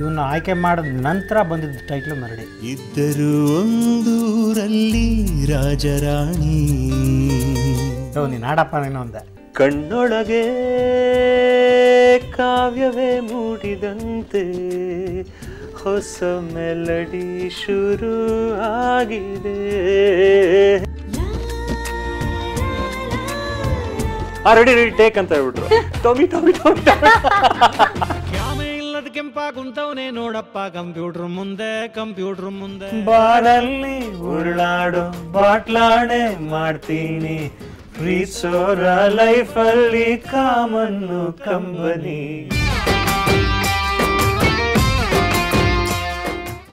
ಇವನ್ನ ಆಯ್ಕೆ ಮಾಡಿದ ನಂತರ ಬಂದಿದ್ದ ಟೈಟ್ಲು ಮೆರಡಿ ಇದ್ದರು ಒಂದೂರಲ್ಲಿ ರಾಜರಾಣಿ ಯೋ ನೀನು ಹಾಡಪ್ಪ ನೀನು ಅಂದೆ ಕಣ್ಣೊಳಗೆ ಕಾವ್ಯವೇ ಮೂಡಿದಂತೆ ಹೊಸ ಮೆಲಡಿ ಶುರು ಆಗಿದೆ ರೆಡಿ ರೆಡಿ ಟೇಕ್ ಅಂತ ಹೇಳ್ಬಿಟ್ರು ಟೊಮಿ ಟೊಮಿ ಟೊಮಿ ಕ್ಯಾಮೆ ಇಲ್ಲದ ಕೆಂಪ ಕುಂತವನೇ ನೋಡಪ್ಪ ಕಂಪ್ಯೂಟರ್ ಮುಂದೆ ಕಂಪ್ಯೂಟರ್ ಮುಂದೆ ಬಾರಲ್ಲಿ ಉರುಳಾಡೋ ಬಾಟ್ಲಾಣೆ ಮಾಡ್ತೀನಿ ಪ್ರೀಸೋರ ಲೈಫಲ್ಲಿ ಕಾಮನ್ನು ಕಂಬನಿ